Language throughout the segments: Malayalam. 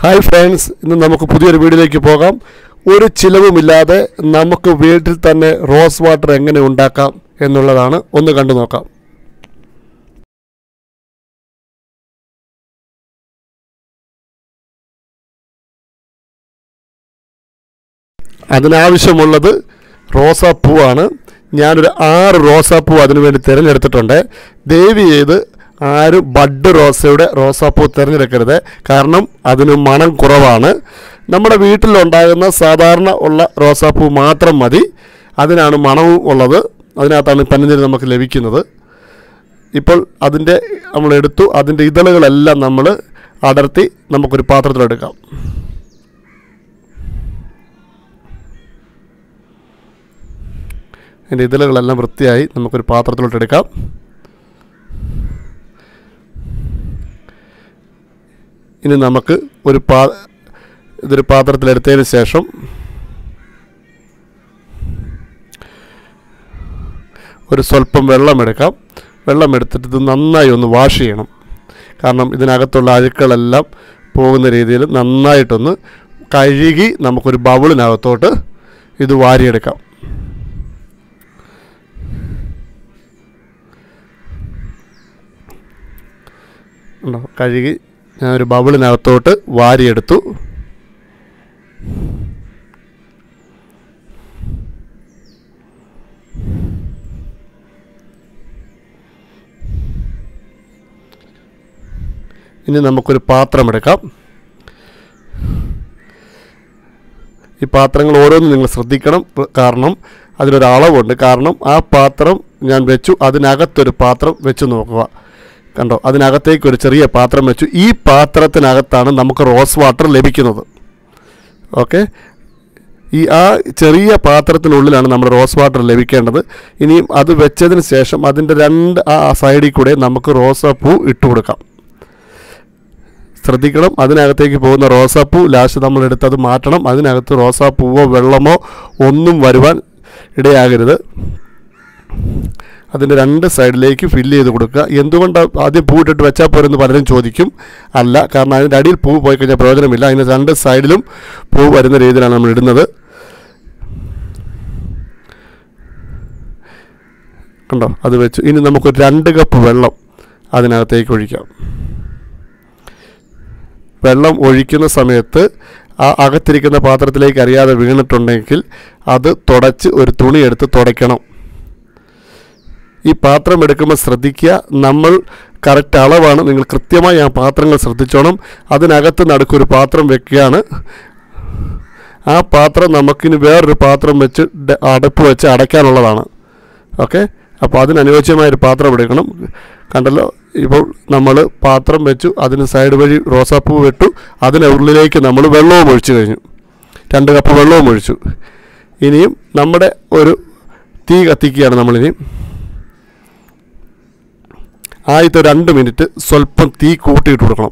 ഹായ് ഫ്രണ്ട്സ് ഇന്ന് നമുക്ക് പുതിയൊരു വീഡിയോയിലേക്ക് പോകാം ഒരു ചിലവുമില്ലാതെ നമുക്ക് വീട്ടിൽ തന്നെ റോസ് വാട്ടർ എങ്ങനെ ഉണ്ടാക്കാം എന്നുള്ളതാണ് ഒന്ന് കണ്ടു നോക്കാം അതിനാവശ്യമുള്ളത് റോസാപ്പൂവാണ് ഞാനൊരു ആറ് റോസാപ്പൂ അതിനു വേണ്ടി തിരഞ്ഞെടുത്തിട്ടുണ്ട് ദയവ് ചെയ്ത് ആരും ബഡ് റോസയുടെ റോസാപ്പൂ തിരഞ്ഞെടുക്കരുത് കാരണം അതിന് മണം കുറവാണ് നമ്മുടെ വീട്ടിലുണ്ടാകുന്ന സാധാരണ ഉള്ള റോസാപ്പൂ മാത്രം മതി അതിനാണ് മണവും ഉള്ളത് അതിനകത്താണ് പനിനീര് നമുക്ക് ലഭിക്കുന്നത് ഇപ്പോൾ അതിൻ്റെ നമ്മൾ എടുത്തു അതിൻ്റെ ഇതളുകളെല്ലാം നമ്മൾ അടർത്തി നമുക്കൊരു പാത്രത്തിലെടുക്കാം അതിൻ്റെ ഇതളുകളെല്ലാം വൃത്തിയായി നമുക്കൊരു പാത്രത്തിലോട്ട് എടുക്കാം ഇനി നമുക്ക് ഒരു പാ ഇതൊരു പാത്രത്തിലെടുത്തതിന് ശേഷം ഒരു സ്വല്പം വെള്ളം എടുക്കാം വെള്ളം എടുത്തിട്ട് ഇത് നന്നായി ഒന്ന് വാഷ് ചെയ്യണം കാരണം ഇതിനകത്തുള്ള അഴുക്കളെല്ലാം പോകുന്ന രീതിയിൽ നന്നായിട്ടൊന്ന് കഴുകി നമുക്കൊരു ബൗളിനകത്തോട്ട് ഇത് വാരിയെടുക്കാം ഉണ്ടോ കഴുകി ഞാൻ ഒരു ബബിളിനകത്തോട്ട് വാരിയെടുത്തു ഇനി നമുക്കൊരു പാത്രം എടുക്കാം ഈ പാത്രങ്ങൾ ഓരോന്നും നിങ്ങൾ ശ്രദ്ധിക്കണം കാരണം അതിനൊരു അളവുണ്ട് കാരണം ആ പാത്രം ഞാൻ വെച്ചു അതിനകത്തൊരു പാത്രം വെച്ച് നോക്കുക കണ്ടോ അതിനകത്തേക്ക് ഒരു ചെറിയ പാത്രം വെച്ചു ഈ പാത്രത്തിനകത്താണ് നമുക്ക് റോസ് വാട്ടർ ലഭിക്കുന്നത് ഓക്കെ ഈ ആ ചെറിയ പാത്രത്തിനുള്ളിലാണ് നമ്മുടെ റോസ് വാട്ടർ ലഭിക്കേണ്ടത് ഇനിയും അത് വെച്ചതിന് ശേഷം അതിൻ്റെ രണ്ട് ആ സൈഡിൽ കൂടെ നമുക്ക് റോസാപ്പൂ ഇട്ട് കൊടുക്കാം ശ്രദ്ധിക്കണം അതിനകത്തേക്ക് പോകുന്ന റോസാപ്പൂ ലാസ്റ്റ് നമ്മൾ എടുത്തത് മാറ്റണം അതിനകത്ത് റോസാപ്പൂവോ വെള്ളമോ ഒന്നും വരുവാൻ ഇടയാകരുത് അതിൻ്റെ രണ്ട് സൈഡിലേക്ക് ഫില്ല് ചെയ്ത് കൊടുക്കുക എന്തുകൊണ്ട് ആദ്യം പൂ ഇട്ടിട്ട് വെച്ചാൽ പോരെന്ന് പലരും ചോദിക്കും അല്ല കാരണം അതിൻ്റെ അടിയിൽ പൂ പോയി കഴിഞ്ഞാൽ പ്രയോജനമില്ല അതിൻ്റെ രണ്ട് സൈഡിലും പൂ വരുന്ന രീതിയിലാണ് നമ്മൾ ഇടുന്നത് കണ്ടോ അത് വെച്ചു ഇനി നമുക്ക് രണ്ട് കപ്പ് വെള്ളം അതിനകത്തേക്ക് ഒഴിക്കാം വെള്ളം ഒഴിക്കുന്ന സമയത്ത് ആ അകത്തിരിക്കുന്ന പാത്രത്തിലേക്ക് അറിയാതെ വീണിട്ടുണ്ടെങ്കിൽ അത് തുടച്ച് ഒരു തുണി എടുത്ത് തുടയ്ക്കണം ഈ പാത്രം എടുക്കുമ്പോൾ ശ്രദ്ധിക്കുക നമ്മൾ കറക്റ്റ് അളവാണ് നിങ്ങൾ കൃത്യമായി ആ പാത്രങ്ങൾ ശ്രദ്ധിച്ചോണം അതിനകത്ത് നടുക്കൊരു പാത്രം വെക്കുകയാണ് ആ പാത്രം നമുക്കിനി വേറൊരു പാത്രം വെച്ച് ഡ- അടപ്പ് വെച്ച് അടയ്ക്കാനുള്ളതാണ് ഓക്കെ അപ്പോൾ അതിനനുയോജ്യമായൊരു പാത്രം എടുക്കണം കണ്ടല്ലോ ഇപ്പോൾ നമ്മൾ പാത്രം വെച്ചു അതിന് സൈഡ് വഴി റോസാപ്പൂ വെട്ടു അതിന് ഉള്ളിലേക്ക് നമ്മൾ വെള്ളവും ഒഴിച്ചു കഴിഞ്ഞു രണ്ട് കപ്പ് വെള്ളവും ഒഴിച്ചു ഇനിയും നമ്മുടെ ഒരു തീ കത്തിക്കുകയാണ് നമ്മളിനി ആദ്യത്തെ രണ്ട് മിനിറ്റ് സ്വല്പം തീ കൂട്ടിയിട്ട് കൊടുക്കണം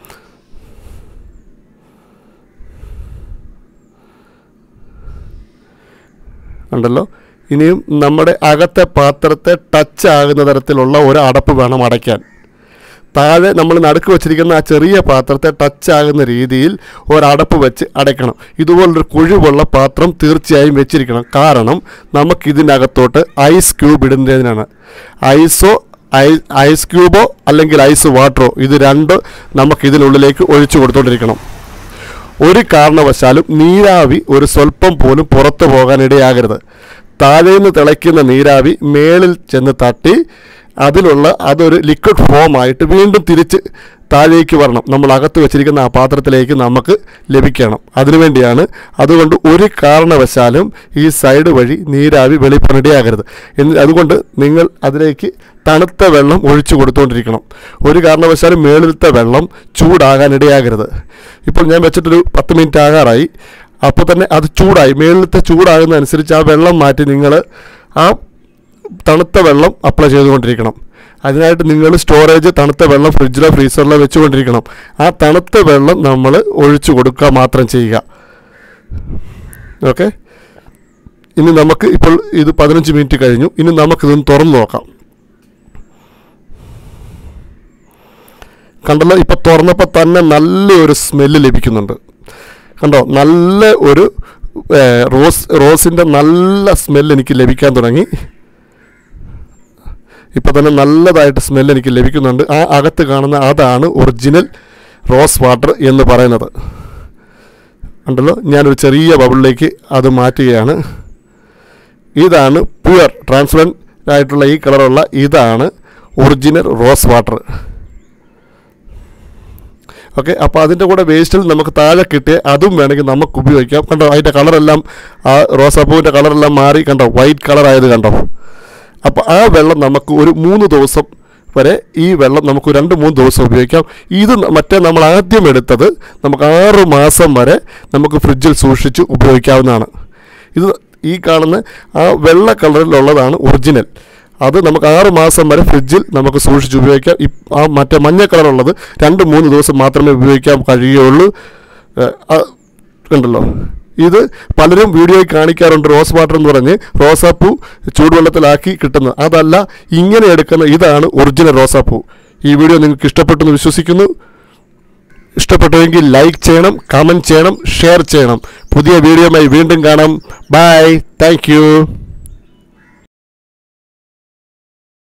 ഉണ്ടല്ലോ ഇനിയും നമ്മുടെ അകത്തെ പാത്രത്തെ ടച്ച് ആകുന്ന തരത്തിലുള്ള ഒരു അടപ്പ് വേണം അടയ്ക്കാൻ താഴെ നമ്മൾ നടുക്ക് വെച്ചിരിക്കുന്ന ആ ചെറിയ പാത്രത്തെ ടച്ച് ആകുന്ന രീതിയിൽ ഒരടപ്പ് വെച്ച് അടയ്ക്കണം ഇതുപോലൊരു കുഴിവുള്ള പാത്രം തീർച്ചയായും വെച്ചിരിക്കണം കാരണം നമുക്കിതിനകത്തോട്ട് ഐസ് ക്യൂബ് ഇടുന്നതിനാണ് ഐസോ ഐ ഐസ് ക്യൂബോ അല്ലെങ്കിൽ ഐസ് വാട്ടറോ ഇത് രണ്ട് നമുക്ക് ഇതിനുള്ളിലേക്ക് ഒഴിച്ചു കൊടുത്തുകൊണ്ടിരിക്കണം ഒരു കാരണവശാലും നീരാവി ഒരു സ്വല്പം പോലും പുറത്തു പോകാൻ ഇടയാകരുത് താഴേന്ന് തിളയ്ക്കുന്ന നീരാവി മേളിൽ ചെന്ന് തട്ടി അതിലുള്ള അതൊരു ലിക്വിഡ് ഫോം ആയിട്ട് വീണ്ടും തിരിച്ച് താഴേക്ക് വരണം നമ്മൾ അകത്ത് വെച്ചിരിക്കുന്ന ആ പാത്രത്തിലേക്ക് നമുക്ക് ലഭിക്കണം അതിനുവേണ്ടിയാണ് അതുകൊണ്ട് ഒരു കാരണവശാലും ഈ സൈഡ് വഴി നീരാവി വെളിപ്പണിടയാകരുത് എന്ന് അതുകൊണ്ട് നിങ്ങൾ അതിലേക്ക് തണുത്ത വെള്ളം ഒഴിച്ചു കൊടുത്തുകൊണ്ടിരിക്കണം ഒരു കാരണവശാലും മേളിലത്തെ വെള്ളം ചൂടാകാൻ ഇടയാകരുത് ഇപ്പോൾ ഞാൻ വെച്ചിട്ടൊരു പത്ത് മിനിറ്റ് ആകാറായി അപ്പോൾ തന്നെ അത് ചൂടായി മേളിലത്തെ ചൂടാകുന്ന അനുസരിച്ച് ആ വെള്ളം മാറ്റി നിങ്ങൾ ആ തണുത്ത വെള്ളം അപ്ലൈ ചെയ്തുകൊണ്ടിരിക്കണം അതിനായിട്ട് നിങ്ങൾ സ്റ്റോറേജ് തണുത്ത വെള്ളം ഫ്രിഡ്ജിലോ ഫ്രീസറിലോ വെച്ചുകൊണ്ടിരിക്കണം ആ തണുത്ത വെള്ളം നമ്മൾ ഒഴിച്ചു കൊടുക്കുക മാത്രം ചെയ്യുക ഓക്കെ ഇനി നമുക്ക് ഇപ്പോൾ ഇത് പതിനഞ്ച് മിനിറ്റ് കഴിഞ്ഞു ഇനി നമുക്കിതൊന്ന് തുറന്നു നോക്കാം കണ്ടല്ലോ ഇപ്പോൾ തുറന്നപ്പോൾ തന്നെ നല്ലൊരു സ്മെല്ല് ലഭിക്കുന്നുണ്ട് കണ്ടോ നല്ല ഒരു ഏർ, റോസ് റോസിൻ്റെ നല്ല സ്മെല്ല് എനിക്ക് ലഭിക്കാൻ തുടങ്ങി ഇപ്പോൾ തന്നെ നല്ലതായിട്ട് സ്മെല്ല് എനിക്ക് ലഭിക്കുന്നുണ്ട് ആ അകത്ത് കാണുന്ന അതാണ് ഒറിജിനൽ റോസ് വാട്ടർ എന്ന് പറയുന്നത് ഉണ്ടല്ലോ ഞാനൊരു ചെറിയ ബബിളിലേക്ക് അത് മാറ്റുകയാണ് ഇതാണ് പ്യുവർ ട്രാൻസ്പെറൻറ്റ് ആയിട്ടുള്ള ഈ കളറുള്ള ഇതാണ് ഒറിജിനൽ റോസ് വാട്ടർ ഓക്കെ അപ്പോൾ അതിൻ്റെ കൂടെ വേസ്റ്റിൽ നമുക്ക് താഴെ കിട്ടിയ അതും വേണമെങ്കിൽ നമുക്ക് ഉപയോഗിക്കാം കണ്ടോ അതിൻ്റെ കളറെല്ലാം ആ റോസാപ്പൂവിൻ്റെ കളറെല്ലാം മാറി കണ്ടോ വൈറ്റ് കളറായത് കണ്ടോ അപ്പോൾ ആ വെള്ളം നമുക്ക് ഒരു മൂന്ന് ദിവസം വരെ ഈ വെള്ളം നമുക്ക് രണ്ട് മൂന്ന് ദിവസം ഉപയോഗിക്കാം ഇത് ന- മറ്റേ നമ്മൾ ആദ്യം എടുത്തത് നമുക്ക് ആറ് മാസം വരെ നമുക്ക് ഫ്രിഡ്ജിൽ സൂക്ഷിച്ച് ഉപയോഗിക്കാവുന്നതാണ് ഇത് ഈ കാണുന്ന ആ വെള്ള കളറിലുള്ളതാണ് ഒറിജിനൽ അത് നമുക്ക് ആറ് മാസം വരെ ഫ്രിഡ്ജിൽ നമുക്ക് സൂക്ഷിച്ച് ഉപയോഗിക്കാം ഇപ്- ആ മറ്റേ മഞ്ഞ കളറുള്ളത് രണ്ട് മൂന്ന് ദിവസം മാത്രമേ ഉപയോഗിക്കാൻ കഴിയുകയുള്ളൂ ഏഹ്, ആ, കണ്ടല്ലോ ഇത് പലരും വീഡിയോയിൽ കാണിക്കാറുണ്ട് റോസ് വാട്ടർ എന്ന് പറഞ്ഞ് റോസാപ്പൂ ചൂടുവെള്ളത്തിലാക്കി കിട്ടുന്നത് അതല്ല ഇങ്ങനെ എടുക്കുന്ന ഇതാണ് ഒറിജിനൽ റോസാപ്പൂ ഈ വീഡിയോ നിങ്ങൾക്ക് ഇഷ്ടപ്പെട്ടെന്ന് വിശ്വസിക്കുന്നു ഇഷ്ടപ്പെട്ടുവെങ്കിൽ ലൈക്ക് ചെയ്യണം കമൻറ്റ് ചെയ്യണം ഷെയർ ചെയ്യണം പുതിയ വീഡിയോയുമായി വീണ്ടും കാണാം ബൈ താങ്ക്